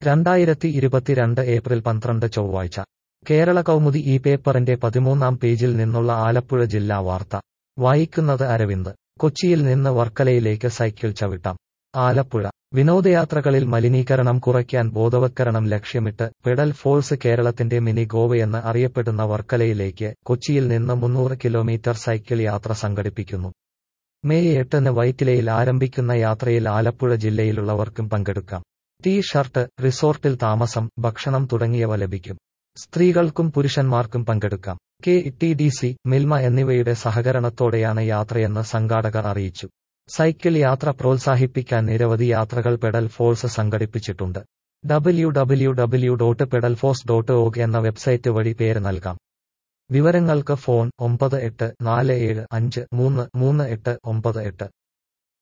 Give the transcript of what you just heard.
രണ്ടായിരത്തി ഇരുപത്തിരണ്ട് ഏപ്രിൽ പന്ത്രണ്ട് ചൊവ്വാഴ്ച കേരള കൗമുദി ഈ പേപ്പറിന്റെ പതിമൂന്നാം പേജിൽ നിന്നുള്ള ആലപ്പുഴ ജില്ലാ വാർത്ത വായിക്കുന്നത് അരവിന്ദ് കൊച്ചിയിൽ നിന്ന് വർക്കലയിലേക്ക് സൈക്കിൾ ചവിട്ടാം ആലപ്പുഴ വിനോദയാത്രകളിൽ മലിനീകരണം കുറയ്ക്കാൻ ബോധവത്കരണം ലക്ഷ്യമിട്ട് പെഡൽ ഫോഴ്സ് കേരളത്തിന്റെ മിനി ഗോവയെന്ന് അറിയപ്പെടുന്ന വർക്കലയിലേക്ക് കൊച്ചിയിൽ നിന്ന് മുന്നൂറ് കിലോമീറ്റർ സൈക്കിൾ യാത്ര സംഘടിപ്പിക്കുന്നു മെയ് എട്ടിന് വൈറ്റിലയിൽ ആരംഭിക്കുന്ന യാത്രയിൽ ആലപ്പുഴ ജില്ലയിലുള്ളവർക്കും പങ്കെടുക്കാം ടീ ഷർട്ട് റിസോർട്ടിൽ താമസം ഭക്ഷണം തുടങ്ങിയവ ലഭിക്കും സ്ത്രീകൾക്കും പുരുഷന്മാർക്കും പങ്കെടുക്കാം K T D C Milma എന്നിവയുടെ സഹകരണത്തോടെയാണ് യാത്രയെന്ന് സംഘാടകർ അറിയിച്ചു സൈക്കിൾ യാത്ര പ്രോത്സാഹിപ്പിക്കാൻ നിരവധി യാത്രകൾ പെഡൽ ഫോഴ്സ് സംഘടിപ്പിച്ചിട്ടുണ്ട് W W W dot pedal force dot org എന്ന വെബ്സൈറ്റ് വഴി പേര് നൽകാം വിവരങ്ങൾക്ക് ഫോൺ ഒമ്പത് എട്ട് നാല് ഏഴ് അഞ്ച് മൂന്ന് മൂന്ന് എട്ട് ഒമ്പത് എട്ട്